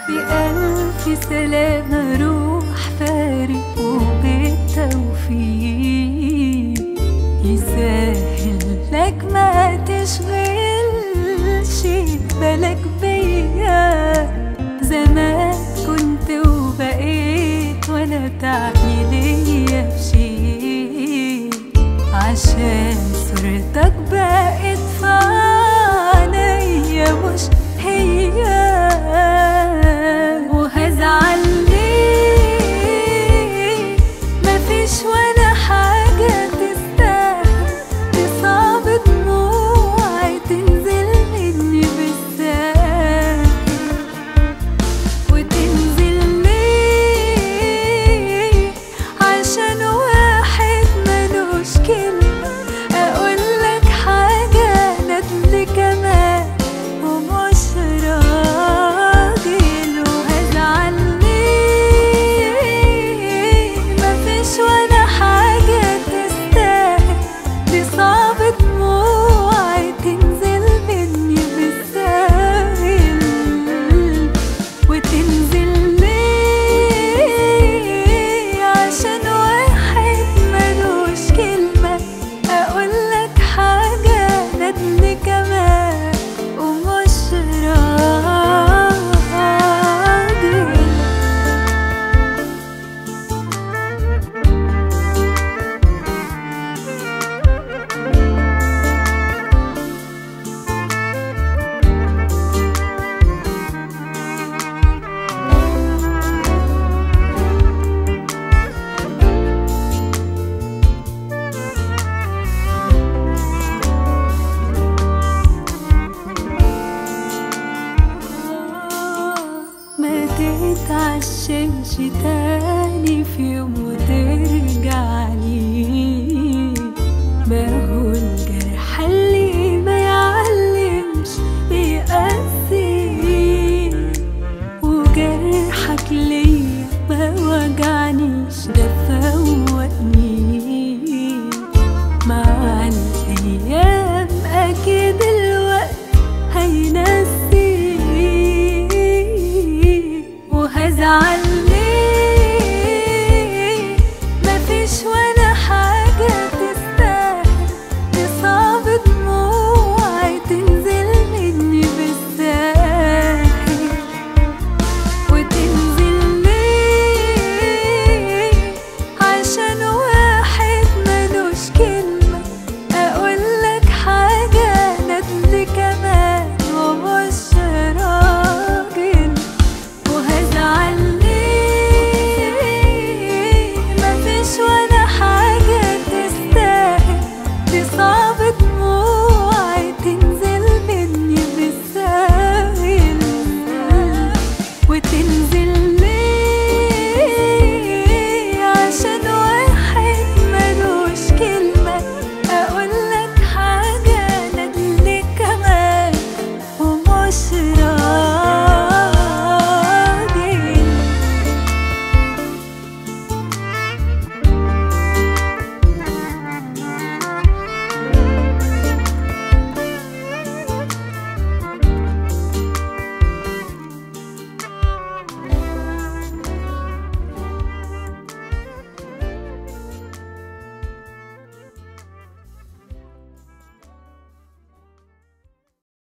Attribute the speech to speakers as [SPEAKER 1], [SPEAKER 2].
[SPEAKER 1] بألف سلامة روح فارق وبالتوفيق يسهل لك ما تشغلش بالك بيا زمان كنت وبقيت ولا تعني ليا بشي عشان صورتك بقت في عينيا مش هي وهزعل ليه مفيش ولا حاجة تستاهل تصعب دموعي تنزل مني بالساهل وتنزل ليه عشان واحد ملوش كلمة أقولك حاجة ندل كمان ومش راجل وهزعل ليه مفيش ولا حاجة تستاهل دي صعب دموعي تنزل مني بالساهل وتنزل ليه عشان واحد ملوش كلمة أقولك حاجة ندل كمان ومش راجل ما تتعشمش تاني في يوم وتنسى